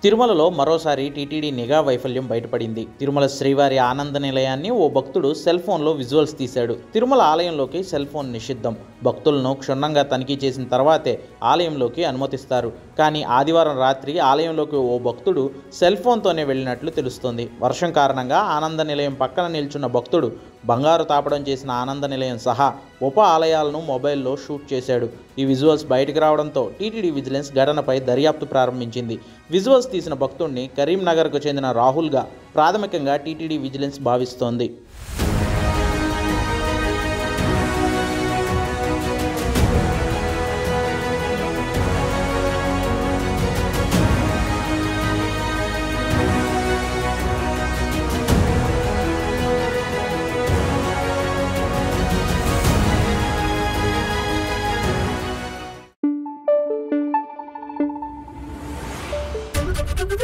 తిరుమలలో మరోసారి టీటీడీ నిఘా వైఫల్యం బయటపడింది తిరుమల శ్రీవారి ఆనంద నిలయాన్ని ఓ భక్తుడు సెల్ ఫోన్లో విజువల్స్ తీశాడు తిరుమల ఆలయంలోకి సెల్ ఫోన్ నిషిద్ధం భక్తులను క్షుణ్ణంగా తనిఖీ చేసిన తర్వాతే ఆలయంలోకి అనుమతిస్తారు కానీ ఆదివారం రాత్రి ఆలయంలోకి ఓ భక్తుడు సెల్ ఫోన్తోనే వెళ్ళినట్లు తెలుస్తోంది వర్షం కారణంగా ఆనంద నిలయం పక్కన నిల్చున్న భక్తుడు బంగారు తాపడం చేసిన ఆనంద నిలయం సహా ఉప ఆలయాలను మొబైల్లో షూట్ చేశాడు ఈ విజువల్స్ బయటకు రావడంతో టీటీడీ విజిలెన్స్ ఘటనపై దర్యాప్తు ప్రారంభించింది విజువల్స్ తీసిన భక్తుడిని కరీంనగర్కు చెందిన రాహుల్గా ప్రాథమికంగా టీటీడీ విజిలెన్స్ భావిస్తోంది Thank you.